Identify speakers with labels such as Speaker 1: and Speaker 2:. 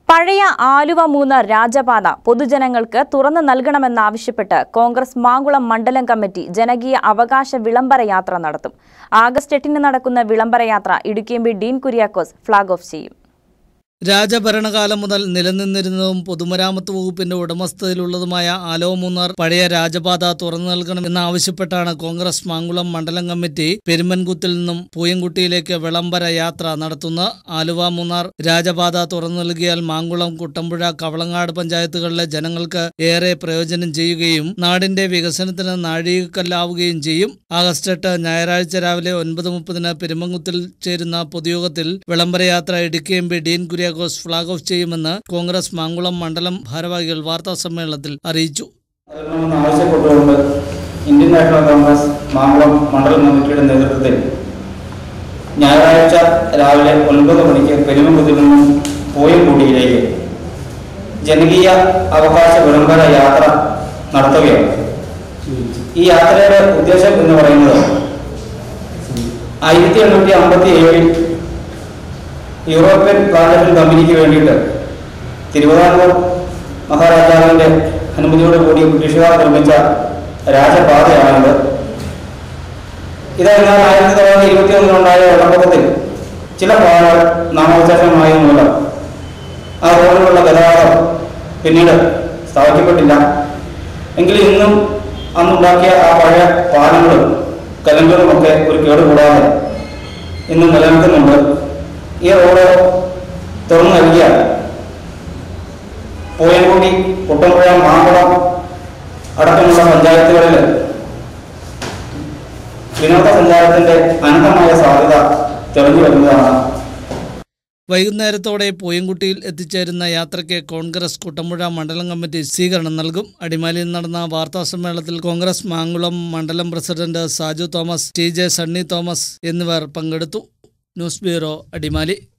Speaker 1: പഴയ ആലുവ മൂന്ന് രാജപാത പൊതുജനങ്ങൾക്ക് തുറന്നു നൽകണമെന്നാവശ്യപ്പെട്ട് കോൺഗ്രസ് മാങ്കുളം മണ്ഡലം കമ്മിറ്റി ജനകീയ അവകാശ വിളംബര യാത്ര നടത്തും ആഗസ്റ്റ് എട്ടിന് നടക്കുന്ന വിളംബര യാത്ര ഇടുക്കിയമ്പി ഡീൻ കുര്യാക്കോസ് ഫ്ളാഗ് ഓഫ് ചെയ്യും
Speaker 2: രാജഭരണകാലം മുതൽ നിലനിന്നിരുന്നതും പൊതുമരാമത്ത് വകുപ്പിന്റെ ഉടമസ്ഥതയിലുള്ളതുമായ ആലോ മൂന്നാർ പഴയ രാജപാത തുറന്നു നൽകണമെന്നാവശ്യപ്പെട്ടാണ് കോൺഗ്രസ് മാങ്കുളം മണ്ഡലം കമ്മിറ്റി പെരുമ്പൻകുത്തിൽ നിന്നും പൂയംകുട്ടിയിലേക്ക് വിളംബര യാത്ര നടത്തുന്നത് ആലുവ മൂന്നാർ രാജപാത തുറന്നു നൽകിയാൽ മാങ്കുളം കുട്ടമ്പുഴ കവളങ്ങാട് പഞ്ചായത്തുകളിലെ ജനങ്ങൾക്ക് ഏറെ പ്രയോജനം ചെയ്യുകയും നാടിന്റെ വികസനത്തിന് നാഴികക്കല്ലാവുകയും ചെയ്യും ആഗസ്റ്റ് എട്ട് ഞായറാഴ്ച രാവിലെ ഒൻപത് മുപ്പതിന് പെരുമ്പൻകുത്തിൽ ചേരുന്ന പൊതുയോഗത്തിൽ വിളംബര യാത്ര Idukki M P Dean Kuriakose flag off ചെയ്യുമെന്ന് കോൺഗ്രസ് മാങ്കുളം മണ്ഡലം ഭാരവാഹികൾ വാർത്താ സമ്മേളനത്തിൽ അറിയിച്ചു
Speaker 3: നൽകണമെന്ന് ആവശ്യപ്പെട്ടുകൊണ്ട് ഇന്ത്യൻ നാഷണൽ കോൺഗ്രസ് മാങ്കുളം മണ്ഡലം കമ്മിറ്റിയുടെ നേതൃത്വത്തിൽ ഞായറാഴ്ച രാവിലെ ഒൻപത് മണിക്ക് പെരുമകുതിൽ നിന്നും പൂയംകുടിയിലേക്ക് ജനകീയ അവകാശ വിളംബര യാത്ര നടത്തുകയാണ് ഈ യാത്രയുടെ ഉദ്ദേശം എന്ന് പറയുന്നത് ആയിരത്തി എണ്ണൂറ്റി അമ്പത്തി ഏഴിൽ യൂറോപ്യൻ പ്ലാന്റേഷൻ കമ്പനിക്ക് വേണ്ടിയിട്ട് തിരുവിതാംകൂർ മഹാരാജാവിന്റെ അനുമതിയോട് കൂടി ബ്രിട്ടീഷുകാർ നിർമ്മിച്ച രാജപാതയാണിത് ഇത് എന്നാൽ ആയിരത്തി തൊള്ളായിരത്തി ഇരുപത്തി ഒന്നിലുണ്ടായ വെള്ളപ്പൊക്കത്തിൽ ചില പാതകൾ നാമവിശേഷമായ മൂലം ആ റോഡിലുള്ള ഗതാഗതം പിന്നീട് സ്ഥാപിക്കപ്പെട്ടില്ല എങ്കിലും ഇന്നും അന്നുണ്ടാക്കിയ ആ പഴയ പാലങ്ങളും കലങ്കുകളുമൊക്കെ ഒരു കേടുകൂടാതെ ഇന്നും നിലനിൽക്കുന്നുണ്ട് ഈ റോഡ് തുറന്നു നൽകിയാൽ പൂയംകുടി കുട്ടമ്പുഴ മാമ്പളം അടക്കമുള്ള പഞ്ചായത്തുകളിൽ വിനോദസഞ്ചാരത്തിന്റെ അനന്തമായ സാധ്യത തെളിഞ്ഞു വരുന്നതാണ്
Speaker 2: വൈകുന്നേരത്തോടെ പൂയംകുട്ടിയിൽ എത്തിച്ചേരുന്ന യാത്രയ്ക്ക് കോൺഗ്രസ് കുട്ടമ്പുഴ മണ്ഡലം കമ്മിറ്റി സ്വീകരണം നൽകും അടിമാലിയിൽ നടന്ന വാർത്താ സമ്മേളനത്തിൽ കോൺഗ്രസ് മാങ്കുളം മണ്ഡലം president Saju Thomas T J Sunny Thomas എന്നിവർ പങ്കെടുത്തു ന്യൂസ് ബ്യൂറോ അടിമാലി